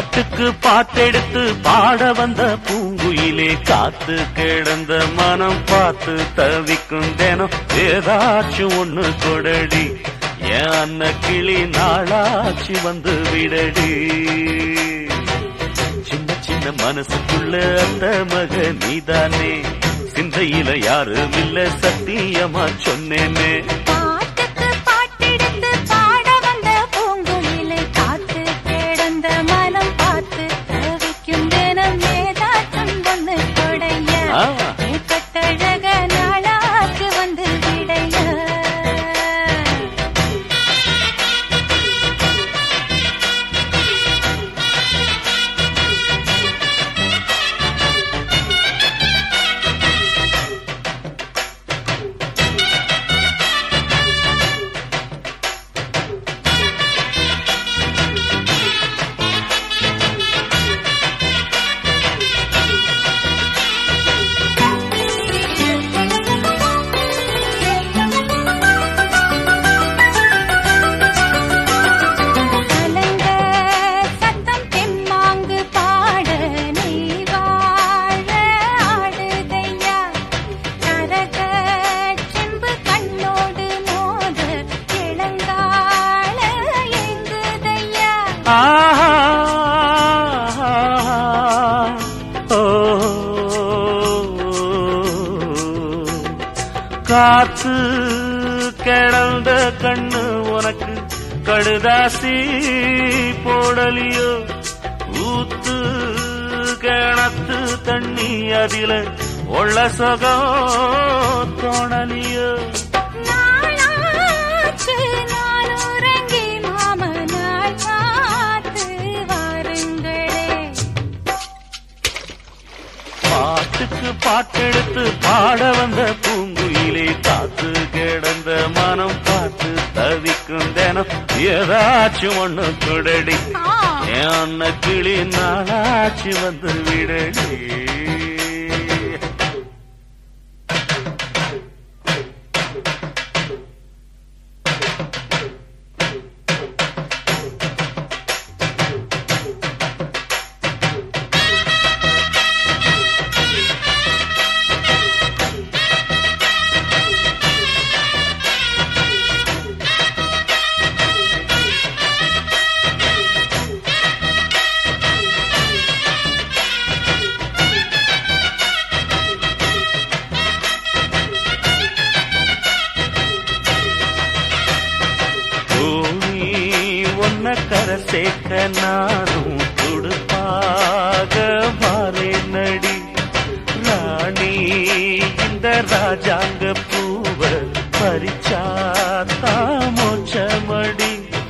பாட்டுக்கு பாட்டெடுத்து பாட வந்த பூங்குயிலே காத்து கிடந்த மனம் பார்த்து தவிக்கும் தினம் ஏதாச்சும் ஒண்ணு கொடடி என் அன்ன கிளி நாளாச்சு வந்து விடடி சின்ன சின்ன மனசுக்குள்ள அந்த மக நீதானே சிந்தையில யாரும் இல்ல சத்தியமா சொன்னேனே பாட்டுக்கு பாட்டெடுத்து பாட வந்த பூங்குயிலை காத்து கிடந்த மனம் பார்த்து தவிக்கும் தினம் ஏதாச்சும் ஒண்ணு கொடைய ஆ. கட்டழக நாளாக்கு வந்து விடைய கலங்க சத்தம் தெம்மாங்கு பாட நீ வாழ ஆடுதையா கரக செம்பு கண்ணோடு மோத இளங்கால எங்குதையா ஆஹா ஓ காத்து கிடந்த கண்ணு உனக்கு கடுதாசி போடலியோ ஊத்து கிணத்து தண்ணி அதில உள்ள சுகம் தோணலியோ நாளாச்சு நான் உறங்கி மாமனார் பார்த்து வாருங்களே பாட்டுக்கு பாட்டெடுத்து பாட வந்த பூங்குயிலே காத்து கிடந்த மனம் பார்த்து தவிக்கும் தினம் ஏதாச்சும் ஒண்ணு குடடி ஆ என் அன்ன கிளி நாளாச்சு வந்து விடடி பூமி ஒன்ன கரை சேர்க்க நானும் துடுப்பாக மாறேன் நடி ராணி இந்த ராஜாங்க பூவ பறிச்சாத்தா மோச்சமடி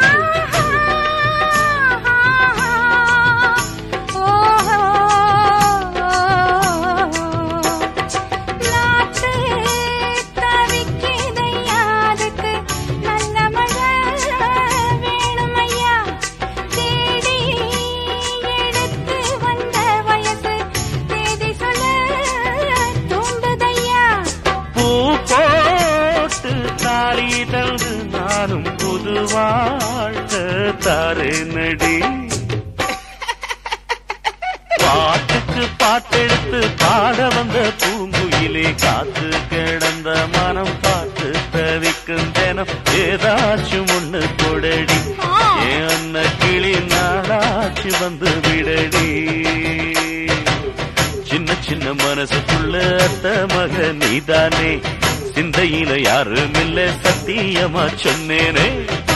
பூ போட்டு தாலி தந்து நானும் புது வாழ்க்கை தாரே நடி பாட்டுக்கு பாட்டெடுத்து பாட வந்த பூங்குயிலே காத்து கிடந்த மனம் பார்த்து தவிக்கும் தினம் ஏதாச்சும் ஒண்ணு கொடடி என் அன்ன கிளி நாளாச்சு வந்து விடடி சின்ன சின்ன மனசுக்குள்ள அத்த மக நீதானே சிந்தையில யாரும் இல்ல சத்தியமா சொன்னேனே